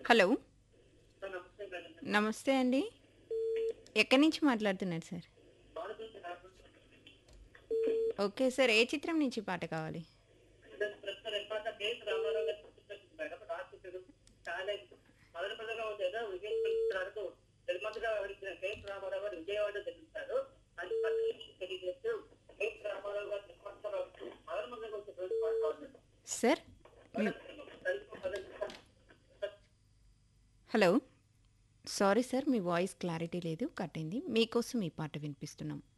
hello నమస్తే అండి ఎక్కడి నుంచి మాట్లాడుతున్నారు సార్ ఓకే సార్ ఏ చిత్రం నుంచి పాట కావాలి విజయవాడ తెలుస్తారు అని పక్కన తెలియజేస్తూ కేఎస్ రామారావు గారు నిర్మాతలు మొదటి మొదటి మాట్లాడుతున్నారు సార్ మీ- హలో సారీ సార్ మీ వాయిస్ క్లారిటీ లేదు కట్ అయింది మీకోసం ఈ పాట వినిపిస్తున్నాం